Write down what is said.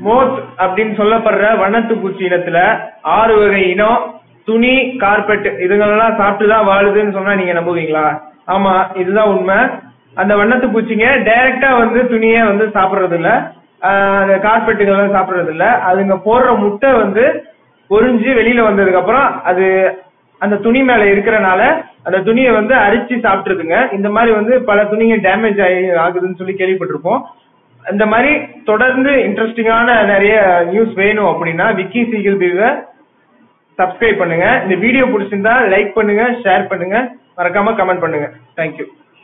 மோத் அப்படின்னு சொல்லப்படுற வண்ணத்து பூச்சி இனத்துல ஆறு வகை இனம் துணி கார்பெட் இதுங்களெல்லாம் சாப்பிட்டு தான் வாழுதுன்னு சொன்னா நீங்க நம்புவீங்களா ஆமா இதுதான் உண்மை அந்த வண்ணத்து பூச்சிங்க டைரக்டா வந்து துணியை வந்து சாப்பிடுறது இல்ல ஆஹ் அந்த கார்பெட்டுகள் சாப்பிடுறது இல்ல அதுங்க போடுற முட்டை வந்து பொரிஞ்சு வெளியில வந்ததுக்கு அப்புறம் அது அந்த துணி மேல இருக்கிறனால அந்த துணியை வந்து அரிச்சு சாப்பிட்டுருதுங்க இந்த மாதிரி வந்து பல துணிங்க டேமேஜ் ஆகி ஆகுதுன்னு சொல்லி கேள்விப்பட்டிருப்போம் இந்த மாதிரி தொடர்ந்து இன்ட்ரெஸ்டிங்கான நிறைய நியூஸ் வேணும் அப்படின்னா விக்கி சீகிள் பீவை சப்ஸ்கிரைப் பண்ணுங்க இந்த வீடியோ பிடிச்சிருந்தா லைக் பண்ணுங்க ஷேர் பண்ணுங்க மறக்காம கமெண்ட் பண்ணுங்க தேங்க்யூ